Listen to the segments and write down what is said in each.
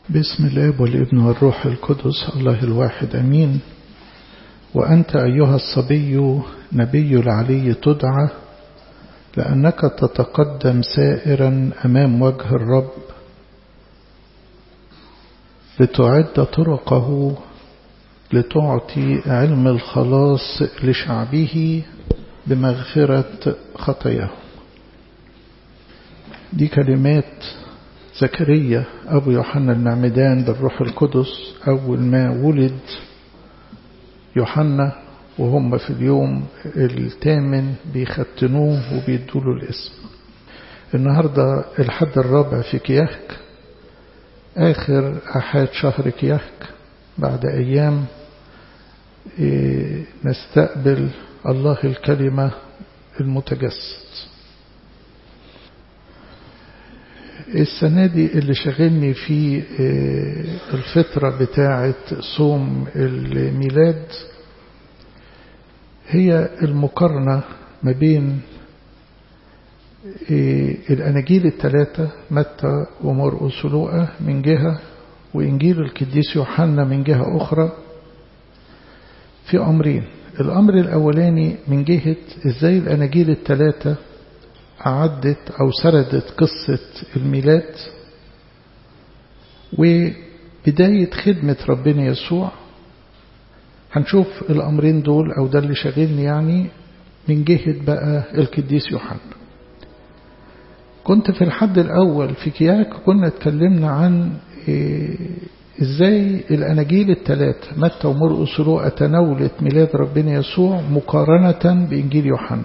بسم الله والابن والروح القدس الله الواحد أمين وأنت أيها الصبي نبي العلي تدعى لأنك تتقدم سائرا أمام وجه الرب لتعد طرقه لتعطي علم الخلاص لشعبه بمغفرة خطاياه دي كلمات زكريا أبو يوحنا المعمدان بالروح القدس أول ما ولد يوحنا وهم في اليوم الثامن بيختنوه وبيدوله الاسم النهاردة الحد الرابع في كياك آخر أحد شهر كياك بعد أيام نستقبل الله الكلمة المتجسد السنة دي اللي شغلني في الفترة بتاعة صوم الميلاد هي المقارنة ما بين الأناجيل الثلاثة متى ومرقس ولوقا من جهة وإنجيل القديس يوحنا من جهة أخرى في أمرين الأمر الأولاني من جهة إزاي الأناجيل الثلاثة أعدت أو سردت قصة الميلاد وبداية خدمة ربنا يسوع هنشوف الأمرين دول أو ده اللي شاغلني يعني من جهة بقى القديس يوحنا كنت في الحد الأول في كياك كنا اتكلمنا عن ازاي الأناجيل الثلاثة متى ومرقس ولوقا تناولت ميلاد ربنا يسوع مقارنة بإنجيل يوحنا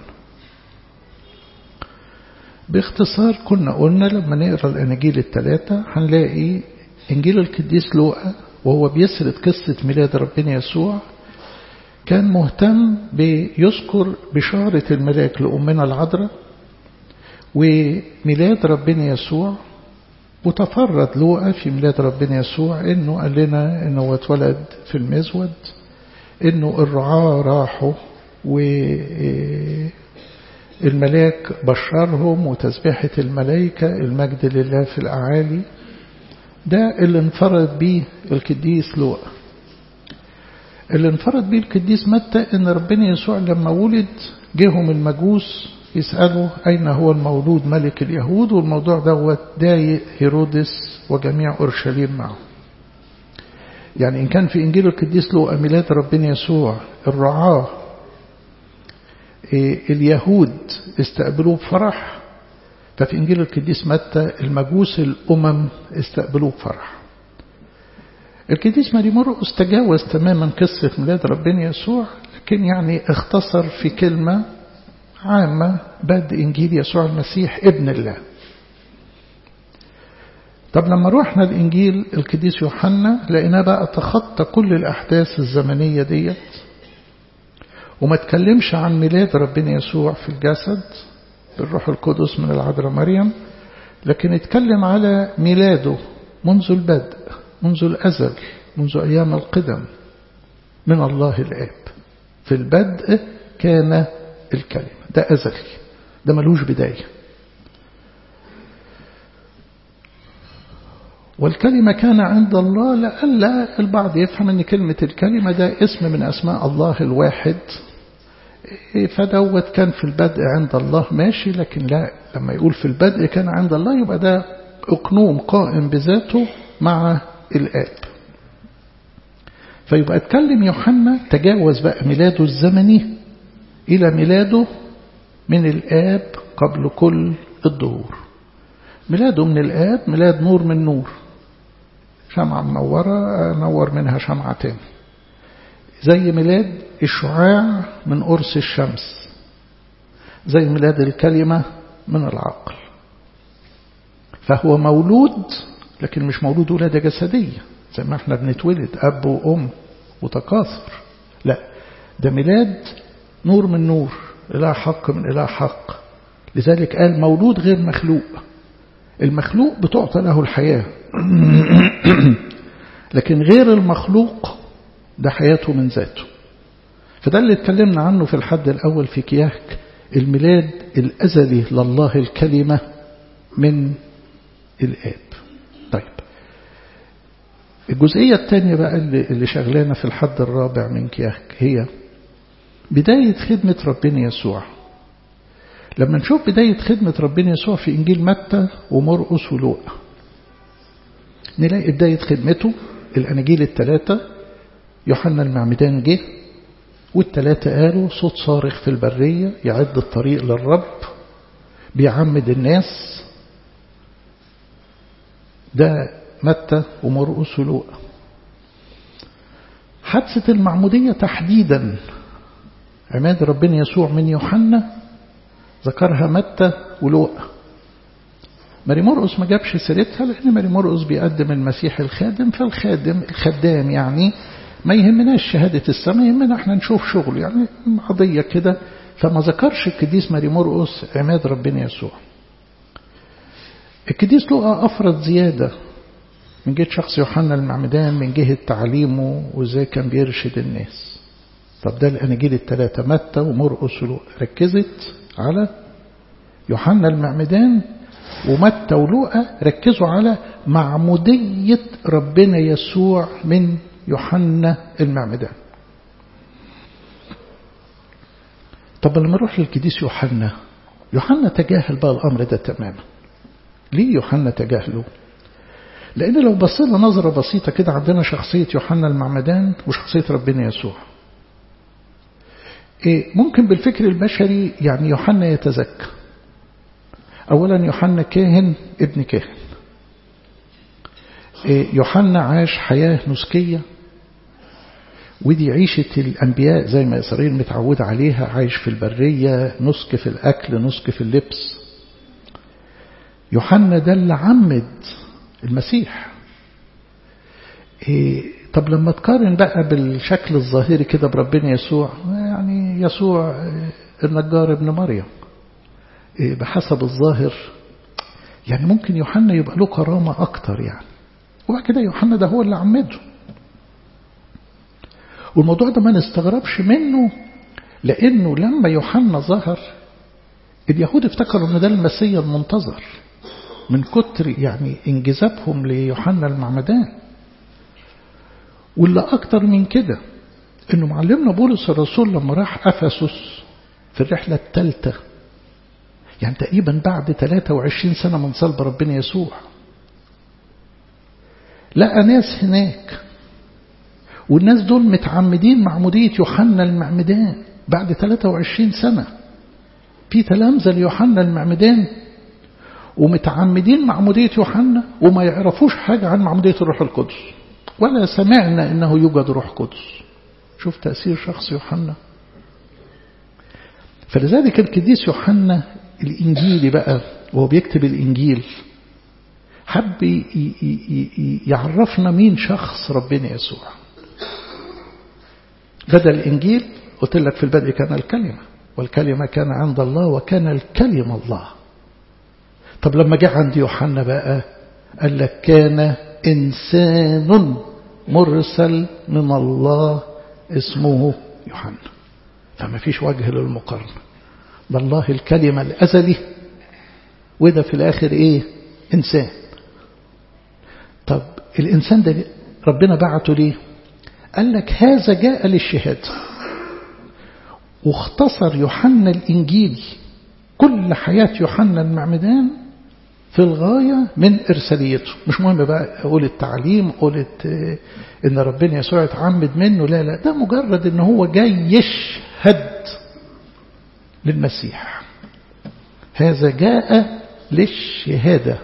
باختصار كنا قلنا لما نقرأ الأناجيل الثلاثة هنلاقي إنجيل القديس لوقا وهو بيسرد قصة ميلاد ربنا يسوع كان مهتم بيذكر بشارة الملاك لأمنا العذراء وميلاد ربنا يسوع وتفرد لوقا في ميلاد ربنا يسوع انه قال لنا انه اتولد في المزود انه الرعاة راحوا و الملاك بشرهم وتسبيحة الملائكة المجد لله في الأعالي ده اللي انفرد به القديس لوقا اللي انفرد به القديس متى ان ربنا يسوع لما ولد جيهم المجوس يسألوا أين هو المولود ملك اليهود والموضوع دوت ضايق هيرودس وجميع أورشليم معه يعني إن كان في إنجيل القديس لوقا ميلاد ربنا يسوع الرعاه اليهود استقبلوه بفرح ففي إنجيل القديس متى المجوس الأمم استقبلوه بفرح القديس ماري مرقس تجاوز تماما قصة ميلاد ربنا يسوع لكن يعني اختصر في كلمة عامة بدء إنجيل يسوع المسيح ابن الله طب لما روحنا الإنجيل القديس يوحنا لقيناه بقى تخطى كل الأحداث الزمنية ديت وما تكلمش عن ميلاد ربنا يسوع في الجسد بالروح القدس من العذراء مريم لكن اتكلم على ميلاده منذ البدء منذ الأزل منذ أيام القدم من الله الآب في البدء كان الكلمة ده أزلي ده ملوش بداية والكلمة كان عند الله لألا البعض يفهم أن كلمة الكلمة ده اسم من أسماء الله الواحد فدوت كان في البدء عند الله ماشي لكن لا لما يقول في البدء كان عند الله يبقى ده أقنوم قائم بذاته مع الآب فيبقى اتكلم يوحنا تجاوز بقى ميلاده الزمني إلى ميلاده من الآب قبل كل الظهور ميلاده من الآب ميلاد نور من نور شمعة منورة نور منها شمعة تاني زي ميلاد الشعاع من قرص الشمس زي ميلاد الكلمة من العقل فهو مولود لكن مش مولود ولادة جسدية زي ما احنا بنتولد أب وأم وتكاثر لا ده ميلاد نور من نور إله حق من إله حق لذلك قال مولود غير مخلوق المخلوق بتعطى له الحياة لكن غير المخلوق ده حياته من ذاته فده اللي اتكلمنا عنه في الحد الأول في كياك الميلاد الأزلي لله الكلمة من الآب طيب الجزئية الثانية بقى اللي, اللي شغلانة في الحد الرابع من كياك هي بداية خدمة ربنا يسوع لما نشوف بداية خدمة ربنا يسوع في إنجيل متى ومرقس ولوقا نلاقي بداية خدمته الأناجيل الثلاثة يوحنا المعمدان جه والثلاثة قالوا صوت صارخ في البرية يعد الطريق للرب بيعمد الناس ده متى ومرقس ولوقا حادثة المعمودية تحديدا عماد ربنا يسوع من يوحنا ذكرها متى ولوقا ماري مرقس ما جابش سيرتها لأن ماري مرقس بيقدم المسيح الخادم فالخادم الخدام يعني ما يهمناش شهادة السماء يهمنا احنا نشوف شغل يعني قضية كده فما ذكرش القديس ماري مرقس عماد ربنا يسوع القديس لوقا أفرض زيادة من جهة شخص يوحنا المعمدان من جهة تعليمه وازاي كان بيرشد الناس طب ده الأناجيل الثلاثة متى ومرقس ولوقا ركزت على يوحنا المعمدان ومتى ولوقا ركزوا على معمودية ربنا يسوع من يوحنا المعمدان طب لما نروح للقديس يوحنا يوحنا تجاهل بقى الأمر ده تماما ليه يوحنا تجاهله لأن لو بصينا نظرة بسيطة كده عندنا شخصية يوحنا المعمدان وشخصية ربنا يسوع إيه ممكن بالفكر البشري يعني يوحنا يتزكى أولا يوحنا كاهن ابن كاهن إيه يوحنا عاش حياة نسكية ودي عيشة الأنبياء زي ما إسرائيل متعود عليها عايش في البرية نسك في الأكل نسك في اللبس يوحنا ده اللي عمد المسيح إيه طب لما تقارن بقى بالشكل الظاهري كده بربنا يسوع يعني يسوع النجار ابن مريم إيه بحسب الظاهر يعني ممكن يوحنا يبقى له كرامة أكتر يعني وبعد كده يوحنا ده هو اللي عمده والموضوع ده ما نستغربش منه لأنه لما يوحنا ظهر اليهود افتكروا ان ده المسيا المنتظر من كتر يعني انجذابهم ليوحنا المعمدان واللي أكتر من كده انه معلمنا بولس الرسول لما راح أفسس في الرحلة الثالثة يعني تقريبا بعد 23 سنة من صلب ربنا يسوع لقى ناس هناك والناس دول متعمدين معمودية يوحنا المعمدان بعد 23 سنة في تلامذة ليوحنا المعمدان ومتعمدين معمودية يوحنا وما يعرفوش حاجة عن معمودية الروح القدس ولا سمعنا انه يوجد روح قدس شوف تأثير شخص يوحنا فلذلك القديس يوحنا الإنجيلي بقى وهو بيكتب الإنجيل حب يعرفنا مين شخص ربنا يسوع بدأ الإنجيل قلت لك في البدء كان الكلمة والكلمة كان عند الله وكان الكلمة الله طب لما جه عند يوحنا بقى قال لك كان إنسان مرسل من الله اسمه يوحنا فما فيش وجه للمقارنة ده الله الكلمة الأزلي وده في الآخر إيه إنسان طب الإنسان ده ربنا بعته ليه قال لك هذا جاء للشهادة واختصر يوحنا الإنجيلي كل حياة يوحنا المعمدان في الغاية من إرساليته مش مهم بقى أقول التعليم أقول إن ربنا يسوع يتعمد منه لا لا ده مجرد إن هو جاي يشهد للمسيح هذا جاء للشهادة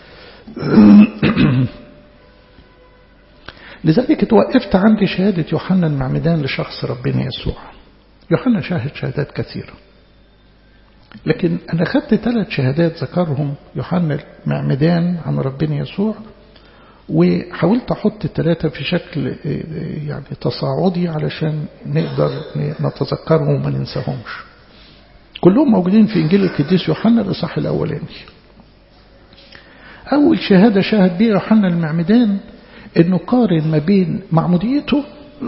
لذلك توقفت عندي شهادة يوحنا المعمدان لشخص ربنا يسوع يوحنا شاهد شهادات كثيرة لكن أنا خدت ثلاث شهادات ذكرهم يوحنا المعمدان عن ربنا يسوع وحاولت أحط الثلاثة في شكل يعني تصاعدي علشان نقدر نتذكرهم وما ننساهمش كلهم موجودين في إنجيل القديس يوحنا الإصحاح الأولاني أول شهادة شاهد بها يوحنا المعمدان أنه قارن ما بين معموديته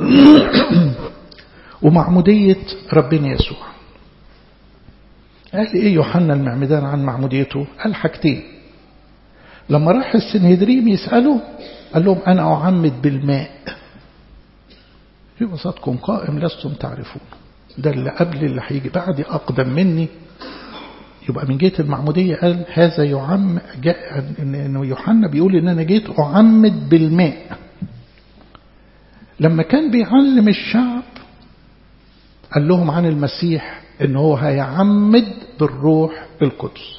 ومعمودية ربنا يسوع قال إيه يوحنا المعمدان عن معموديته قال حاجتين لما راح السنهدريم يسأله قال لهم أنا أعمد بالماء في وسطكم قائم لستم تعرفون ده اللي قبل اللي هيجي بعد أقدم مني يبقى من جهة المعمودية قال هذا يعم جاء إنه يوحنا بيقول إن أنا جيت أعمد بالماء لما كان بيعلم الشعب قال لهم عن المسيح إن هو هيعمد بالروح القدس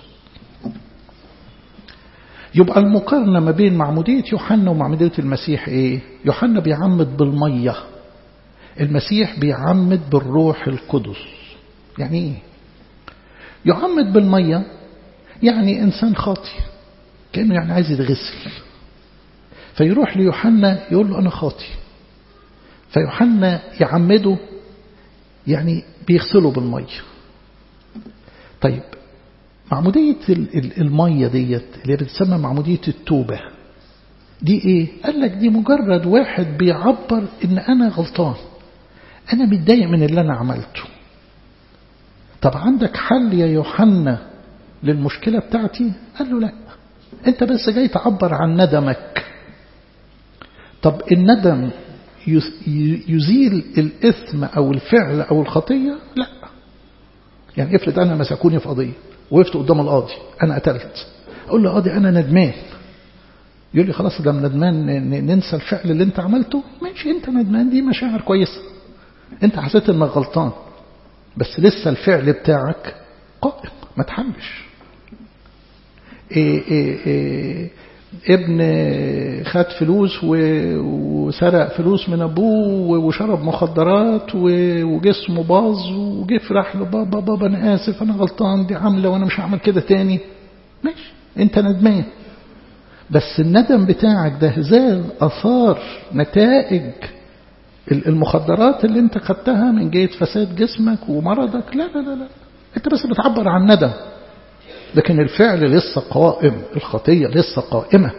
يبقى المقارنة ما بين معمودية يوحنا ومعمودية المسيح إيه؟ يوحنا بيعمد بالمية المسيح بيعمد بالروح القدس يعني إيه؟ يعمد بالمية يعني إنسان خاطي كأنه يعني عايز يتغسل فيروح ليوحنا يقول له أنا خاطي فيوحنا يعمده يعني بيغسله بالمية طيب معمودية المية ديت اللي بتسمى معمودية التوبة دي ايه قال لك دي مجرد واحد بيعبر ان انا غلطان انا متضايق من اللي انا عملته طب عندك حل يا يوحنا للمشكلة بتاعتي قال له لا انت بس جاي تعبر عن ندمك طب الندم يزيل الإثم أو الفعل أو الخطية لا يعني افرض أنا مسكوني في قضية وقفت قدام القاضي أنا قتلت أقول له قاضي أنا ندمان يقول لي خلاص ده ندمان ننسى الفعل اللي انت عملته ماشي انت ندمان دي مشاعر كويسة انت حسيت انك غلطان بس لسه الفعل بتاعك قائم ما تحمش إيه إيه إيه ابن خد فلوس وسرق فلوس من ابوه وشرب مخدرات وجسمه باظ وجه فرح له بابا بابا انا اسف انا غلطان دي عامله وانا مش هعمل كده تاني ماشي انت ندمان بس الندم بتاعك ده زال اثار نتائج المخدرات اللي انت خدتها من جهه فساد جسمك ومرضك لا لا لا لا انت بس بتعبر عن ندم لكن الفعل لسه قائم الخطية لسه قائمة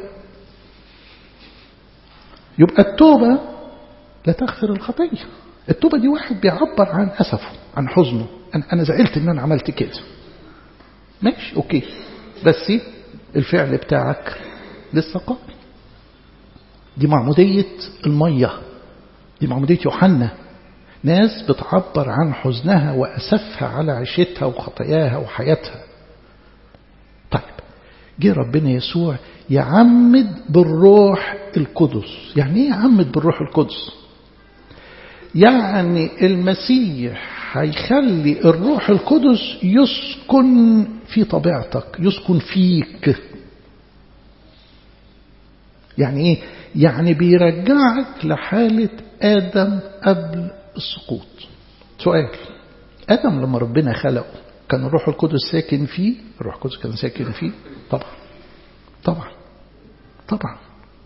يبقى التوبة لا تغفر الخطية التوبة دي واحد بيعبر عن أسفه عن حزنه أنا زعلت إن أنا عملت كده ماشي أوكي بس الفعل بتاعك لسه قائم دي معمودية المية دي معمودية يوحنا ناس بتعبر عن حزنها وأسفها على عيشتها وخطاياها وحياتها طيب جه ربنا يسوع يعمد بالروح القدس يعني ايه يعمد بالروح القدس يعني المسيح هيخلي الروح القدس يسكن في طبيعتك يسكن فيك يعني ايه يعني بيرجعك لحالة آدم قبل السقوط سؤال آدم لما ربنا خلقه كان الروح القدس ساكن فيه الروح القدس كان ساكن فيه طبعا طبعا طبعا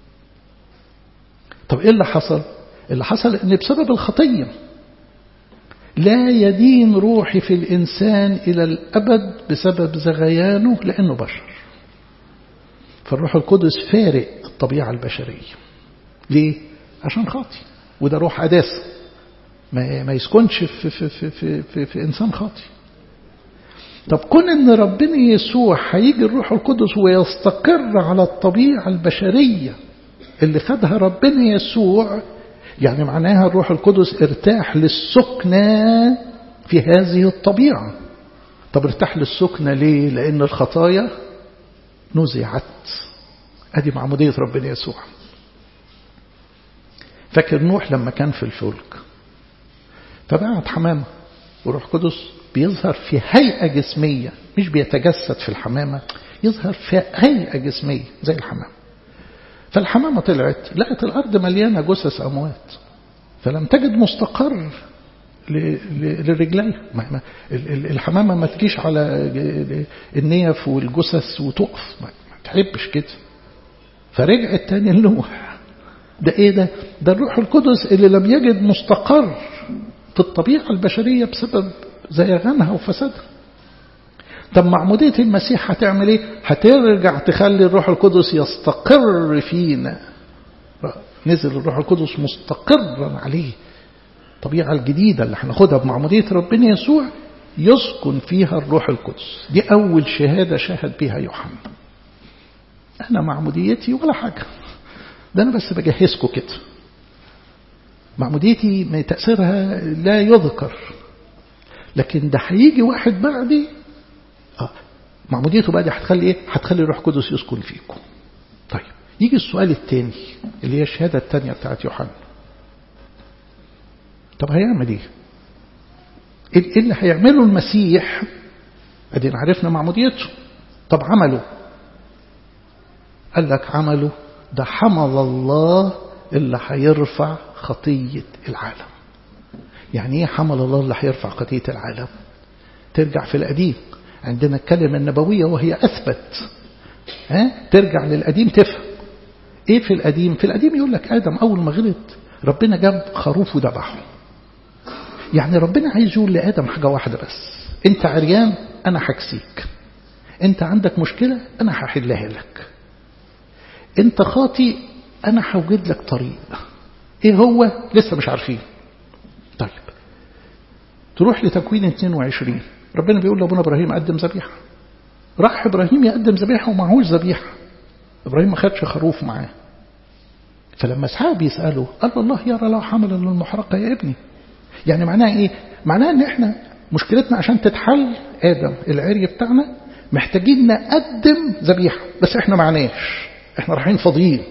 طب ايه اللي حصل اللي حصل ان بسبب الخطية لا يدين روحي في الإنسان إلى الأبد بسبب زغيانه لأنه بشر فالروح القدس فارق الطبيعة البشرية ليه؟ عشان خاطي وده روح قداسة ما, ما يسكنش في, في, في, في, في, في إنسان خاطي طب كون ان ربنا يسوع هيجي الروح القدس ويستقر على الطبيعة البشرية اللي خدها ربنا يسوع يعني معناها الروح القدس ارتاح للسكنة في هذه الطبيعة طب ارتاح للسكنة ليه لأن الخطايا نزعت ادي معمودية ربنا يسوع فاكر نوح لما كان في الفلك فبعت حمامة وروح قدس بيظهر في هيئة جسمية مش بيتجسد في الحمامة يظهر في هيئة جسمية زي الحمامة فالحمامة طلعت لقت الأرض مليانة جثث أموات فلم تجد مستقر للرجلين الحمامة ما تجيش على النيف والجثث وتقف ما تحبش كده فرجعت تاني لنوح ده ايه ده ده الروح القدس اللي لم يجد مستقر في الطبيعة البشرية بسبب زيغانها وفسادها طب معمودية المسيح هتعمل ايه هترجع تخلي الروح القدس يستقر فينا نزل الروح القدس مستقرا عليه الطبيعة الجديدة اللي هناخدها بمعمودية ربنا يسوع يسكن فيها الروح القدس دي أول شهادة شهد بها يوحنا أنا معموديتي ولا حاجة ده أنا بس بجهزكم كده معموديتي تأثيرها لا يذكر لكن ده هيجي واحد بعدي آه معموديته بقى دي هتخلي ايه هتخلي روح قدس يسكن فيكم طيب يجي السؤال الثاني اللي هي الشهاده الثانيه بتاعت يوحنا طب هيعمل ايه ايه اللي هيعمله المسيح ادينا عرفنا معموديته طب عمله قال لك عمله ده حمل الله اللي هيرفع خطيه العالم يعني ايه حمل الله اللي هيرفع خطيه العالم ترجع في القديم عندنا الكلمة النبوية وهي أثبت ها؟ ترجع للقديم تفهم إيه في القديم في القديم يقول لك آدم أول ما غلط ربنا جاب خروف وذبحه يعني ربنا عايز يقول لآدم حاجة واحدة بس أنت عريان أنا هكسيك أنت عندك مشكلة أنا هحلها لك أنت خاطي أنا هوجد لك طريق إيه هو لسه مش عارفين طيب تروح لتكوين 22 ربنا بيقول لابونا ابراهيم قدم ذبيحه راح ابراهيم يقدم ذبيحه ومعهوش ذبيحه ابراهيم ما خدش خروف معاه فلما اسحاق بيساله قال الله يرى له حملا للمحرقه يا ابني يعني معناها ايه معناها ان احنا مشكلتنا عشان تتحل ادم العري بتاعنا محتاجين نقدم ذبيحه بس احنا معناش احنا رايحين فاضيين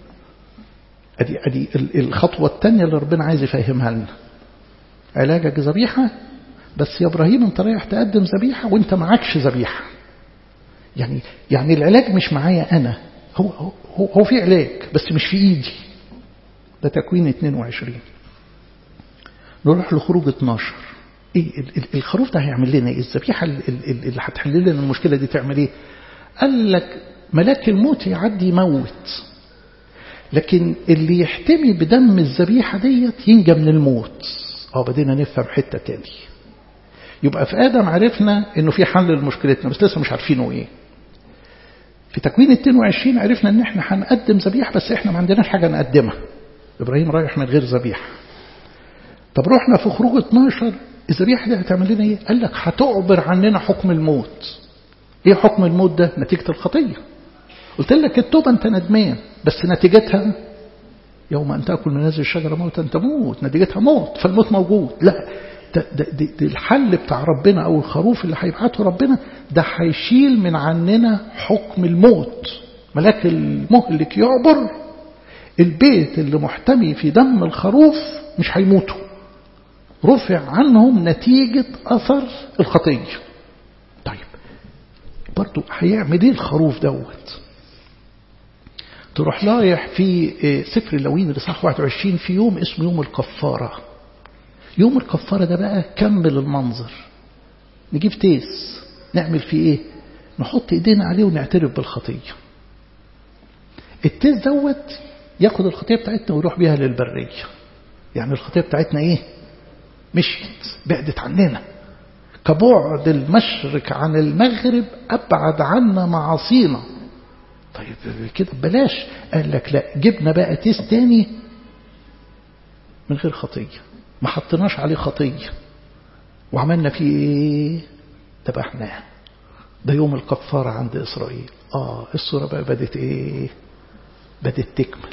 ادي ادي الخطوه الثانيه اللي ربنا عايز يفهمها لنا علاجك ذبيحه بس يا ابراهيم انت رايح تقدم ذبيحه وانت معكش ذبيحه يعني يعني العلاج مش معايا انا هو هو هو في علاج بس مش في ايدي ده تكوين 22 نروح لخروج 12 ايه الخروف ده هيعمل لنا ايه الذبيحه اللي هتحل لنا المشكله دي تعمل ايه قال لك ملاك الموت يعدي يموت لكن اللي يحتمي بدم الذبيحه ديت ينجى من الموت اه بدينا نفهم حته تاني يبقى في آدم عرفنا إنه في حل لمشكلتنا بس لسه مش عارفينه إيه في تكوين 22 عرفنا إن إحنا هنقدم ذبيحة بس إحنا ما عندناش حاجة نقدمها إبراهيم رايح من غير ذبيحة طب رحنا في خروج 12 الذبيحة دي هتعمل لنا إيه؟ قال لك هتعبر عننا حكم الموت إيه حكم الموت ده؟ نتيجة الخطية قلت لك التوبة أنت ندمان بس نتيجتها يوم أن تأكل من هذه الشجرة موتا تموت نتيجتها موت فالموت موجود لا ده, ده, ده, ده الحل بتاع ربنا أو الخروف اللي هيبعته ربنا ده هيشيل من عننا حكم الموت ملاك المهلك يعبر البيت اللي محتمي في دم الخروف مش هيموتوا رفع عنهم نتيجة أثر الخطية طيب برضو هيعمل ايه الخروف دوت تروح رايح في سفر اللوين الإصحاح 21 في يوم اسمه يوم الكفارة يوم الكفارة ده بقى كمل المنظر نجيب تيس نعمل فيه ايه نحط ايدينا عليه ونعترف بالخطية التيس دوت ياخد الخطية بتاعتنا ويروح بيها للبرية يعني الخطية بتاعتنا ايه مشيت بعدت عننا كبعد المشرق عن المغرب أبعد عنا معاصينا طيب كده بلاش قال لك لا جبنا بقى تيس تاني من غير خطية ما حطيناش عليه خطية وعملنا فيه ايه تبعناه ده يوم الكفارة عند إسرائيل آه الصورة بقى بدت إيه بدت تكمل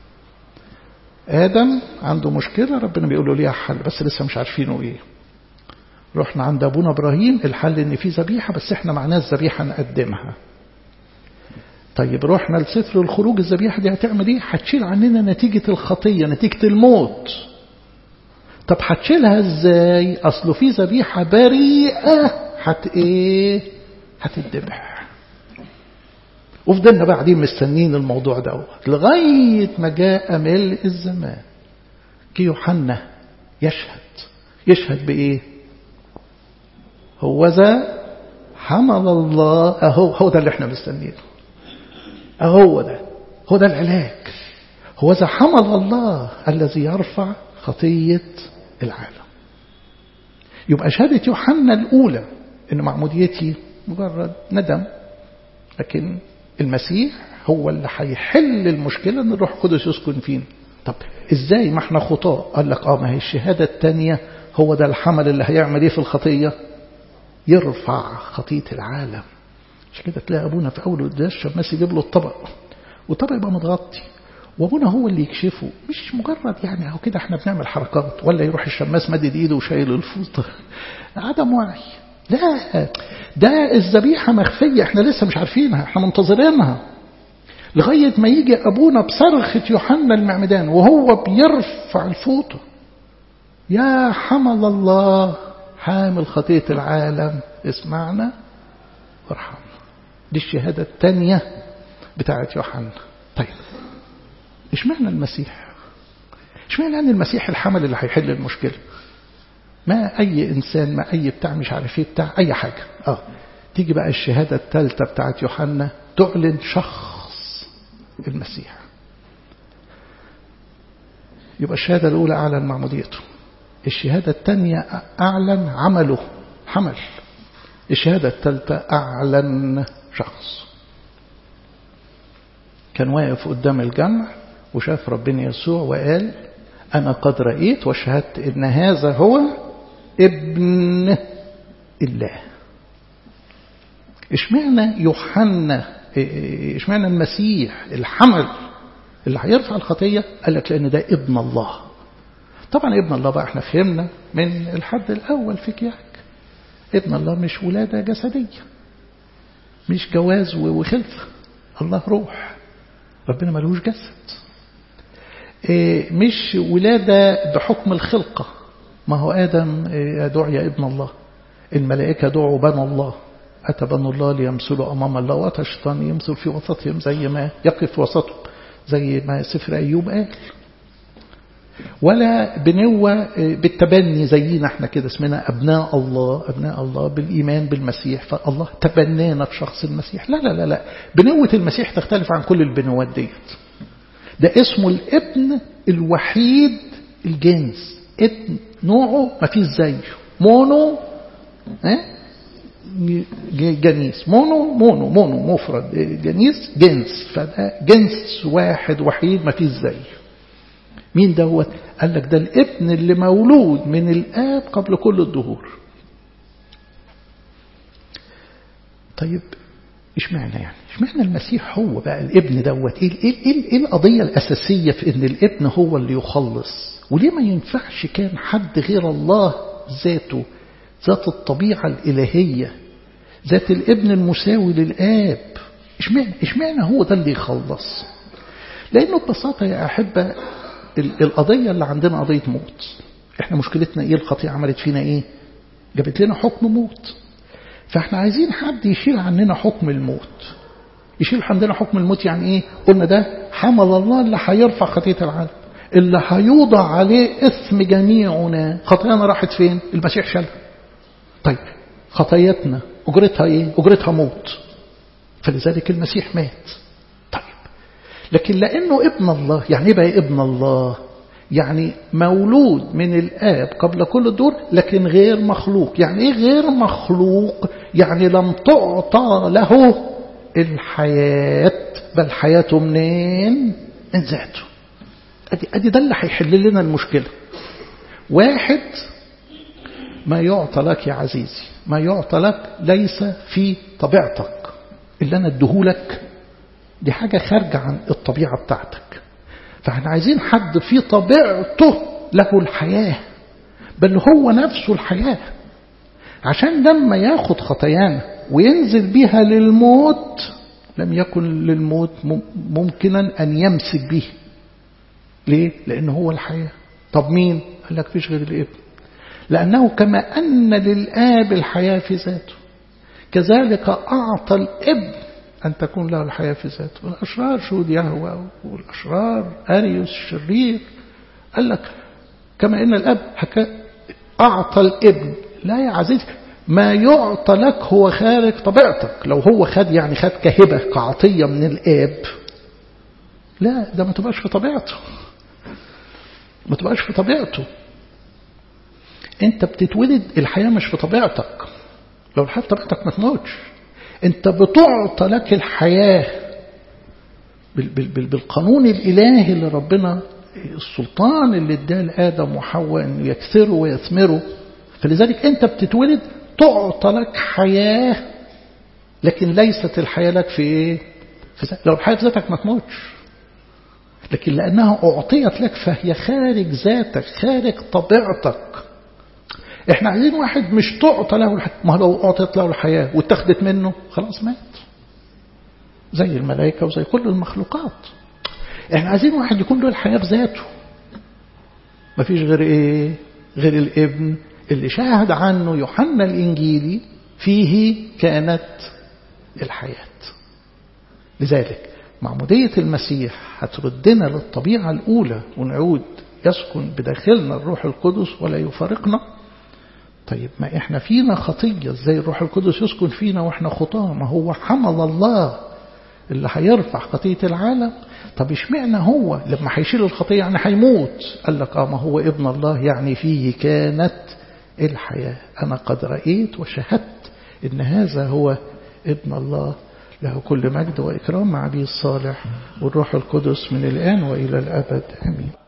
آدم عنده مشكلة ربنا بيقول له ليها حل بس لسه مش عارفينه إيه رحنا عند أبونا إبراهيم الحل إن في ذبيحة بس إحنا معناش ذبيحة نقدمها طيب رحنا لسفر الخروج الذبيحة دي هتعمل إيه هتشيل عننا نتيجة الخطية نتيجة الموت طب هتشيلها إزاي أصله في ذبيحة بريئة هت إيه هتتذبح وفضلنا بعدين مستنين الموضوع دوت لغاية ما جاء ملء الزمان كي يوحنا يشهد يشهد بإيه هو ذا حمل الله أهو هو ده اللي احنا مستنينه أهو ده هو ده العلاج هو ذا حمل الله الذي يرفع خطية العالم يبقى شهادة يوحنا الأولى إن معموديتي مجرد ندم لكن المسيح هو اللي هيحل المشكلة ان الروح القدس يسكن فينا طب ازاي ما احنا خطاة قال لك اه ما هي الشهادة التانية هو ده الحمل اللي هيعمل ايه في الخطية يرفع خطية العالم مش كده تلاقي أبونا في أول قداس الشماس يجيب له الطبق والطبق يبقى متغطي وابونا هو اللي يكشفه مش مجرد يعني اهو كده احنا بنعمل حركات ولا يروح الشماس مدد ايده وشايل الفوطه عدم وعي لا ده الذبيحه مخفيه احنا لسه مش عارفينها احنا منتظرينها لغايه ما يجي ابونا بصرخه يوحنا المعمدان وهو بيرفع الفوطه يا حمل الله حامل خطيه العالم اسمعنا وارحمنا دي الشهاده الثانيه بتاعت يوحنا طيب اشمعنى المسيح اشمعنى ان المسيح الحمل اللي هيحل المشكله ما اي انسان ما اي بتاع مش عارف ايه بتاع اي حاجه اه تيجي بقى الشهاده الثالثه بتاعت يوحنا تعلن شخص المسيح يبقى الشهاده الاولى اعلن معموديته الشهاده الثانيه اعلن عمله حمل الشهاده الثالثه اعلن شخص كان واقف قدام الجمع وشاف ربنا يسوع وقال أنا قد رأيت وشهدت إن هذا هو ابن الله اشمعنى يوحنا اشمعنى المسيح الحمل اللي هيرفع الخطية قال لك لأن ده ابن الله طبعا ابن الله بقى احنا فهمنا من الحد الأول في كياك ابن الله مش ولادة جسدية مش جواز وخلفة الله روح ربنا ملوش جسد مش ولادة بحكم الخلقة ما هو آدم دعي ابن الله الملائكة دعوا بنو الله أتى بنو الله ليمثلوا أمام الله وأتى الشيطان يمثل في وسطهم زي ما يقف وسطهم زي ما سفر أيوب قال ولا بنوة بالتبني زينا احنا كده اسمنا أبناء الله أبناء الله بالإيمان بالمسيح فالله تبنانا في شخص المسيح لا لا لا لا بنوة المسيح تختلف عن كل البنوات ديت ده اسمه الابن الوحيد الجنس ابن نوعه ما فيش زيه مونو اه؟ جنيس مونو مونو مونو مفرد جنيس جنس فده جنس واحد وحيد ما فيش زيه مين دوت قال لك ده الابن اللي مولود من الآب قبل كل الدهور طيب اشمعنى يعني اشمعنى المسيح هو بقى الابن دوت ايه, إيه, إيه, إيه القضية الأساسية في ان الابن هو اللي يخلص وليه ما ينفعش كان حد غير الله ذاته ذات الطبيعة الإلهية ذات الابن المساوي للآب اشمعنى, اشمعنى هو ده اللي يخلص لأنه ببساطة يا أحبة القضية اللي عندنا قضية موت احنا مشكلتنا ايه الخطيئة عملت فينا ايه جابت لنا حكم موت فاحنا عايزين حد يشيل عننا حكم الموت يشيل عندنا حكم الموت يعني ايه قلنا ده حمل الله اللي هيرفع خطية العالم اللي هيوضع عليه اسم جميعنا خطايانا راحت فين المسيح شالها طيب خطاياتنا اجرتها ايه اجرتها موت فلذلك المسيح مات لكن لأنه ابن الله يعني ايه بقى ابن الله يعني مولود من الآب قبل كل الدور لكن غير مخلوق يعني ايه غير مخلوق يعني لم تعطى له الحياة بل حياته منين من ذاته أدي, أدي ده اللي هيحل لنا المشكلة واحد ما يعطى لك يا عزيزي ما يعطى لك ليس في طبيعتك اللي أنا ادهولك دي حاجة خارجة عن الطبيعة بتاعتك فاحنا عايزين حد في طبيعته له الحياة بل هو نفسه الحياة عشان لما ياخد خطايانا وينزل بيها للموت لم يكن للموت ممكنا أن يمسك به ليه؟ لأنه هو الحياة طب مين؟ قال لك فيش غير الابن لأنه كما أن للآب الحياة في ذاته كذلك أعطى الابن أن تكون له الحياة في ذاته والأشرار شهود يهوى والأشرار أريوس الشرير قال لك كما إن الأب حكى أعطى الابن لا يا عزيزي ما يعطى لك هو خارج طبيعتك لو هو خد يعني خد كهبة كعطية من الآب لا ده ما تبقاش في طبيعته ما تبقاش في طبيعته انت بتتولد الحياة مش في طبيعتك لو الحياة في طبيعتك ما تموتش انت بتعطى لك الحياة بالقانون الإلهي اللي ربنا السلطان اللي اداه لآدم وحواء أن يكثروا ويثمروا فلذلك أنت بتتولد تعطى لك حياة لكن ليست الحياة لك في إيه في ذات. لو الحياة في ذاتك ما تموتش لكن لأنها أعطيت لك فهي خارج ذاتك خارج طبيعتك احنا عايزين واحد مش تعطى له الحياة ما لو أعطيت له الحياة واتخذت منه خلاص مات زي الملائكة وزي كل المخلوقات احنا عايزين واحد يكون له الحياة بذاته مفيش غير ايه غير الابن اللي شاهد عنه يوحنا الإنجيلي فيه كانت الحياة لذلك معمودية المسيح هتردنا للطبيعة الأولى ونعود يسكن بداخلنا الروح القدس ولا يفارقنا طيب ما احنا فينا خطية ازاي الروح القدس يسكن فينا واحنا خطاة ما هو حمل الله اللي هيرفع خطية العالم طب اشمعنى هو لما هيشيل الخطية يعني هيموت قال لك اه ما هو ابن الله يعني فيه كانت الحياة أنا قد رأيت وشهدت إن هذا هو ابن الله له كل مجد وإكرام مع أبي الصالح والروح القدس من الآن وإلى الأبد أمين